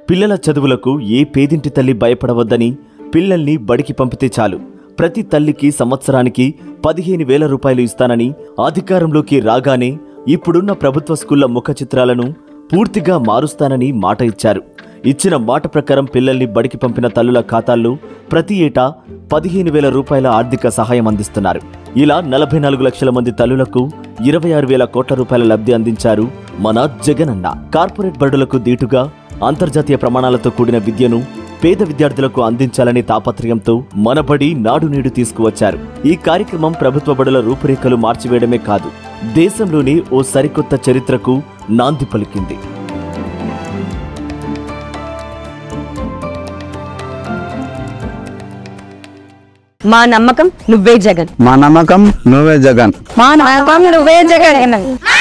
పిల్లల చదువులకు ఏ పేదింటి తల్లి భయపడవద్దని పిల్లల్ని బడికి పంపితే చాలు ప్రతి తల్లికి సంవత్సరానికి పదిహేను వేల రూపాయలు ఇస్తానని అధికారంలోకి రాగానే ఇప్పుడున్న ప్రభుత్వ స్కూళ్ల ముఖ చిత్రాలను పూర్తిగా మారుస్తానని మాట ఇచ్చారు ఇచ్చిన మాట ప్రకారం పిల్లల్ని బడికి పంపిన తల్లుల ఖాతాల్లో ప్రతి ఏటా పదిహేను వేల రూపాయల ఆర్థిక సహాయం అందిస్తున్నారు ఇలా నలభై నాలుగు లక్షల మంది తల్లులకు ఇరవై ఆరు వేల కోట్ల రూపాయల లబ్ధి అందించారు మన జగనన్న కార్పొరేట్ బడులకు దీటుగా అంతర్జాతీయ ప్రమాణాలతో కూడిన విద్యను పేద విద్యార్థులకు అందించాలనే తాపత్రయంతో మనబడి నాడు నేడు తీసుకువచ్చారు ఈ కార్యక్రమం ప్రభుత్వ బడుల రూపురేఖలు మార్చివేయడమే కాదు దేశంలోనే ఓ సరికొత్త చరిత్రకు నాంది పలికింది మా నమ్మకం నువ్వే జగన్ మా నమ్మకం నువ్వే జగన్ మా నమ్మకం నువ్వే జగన్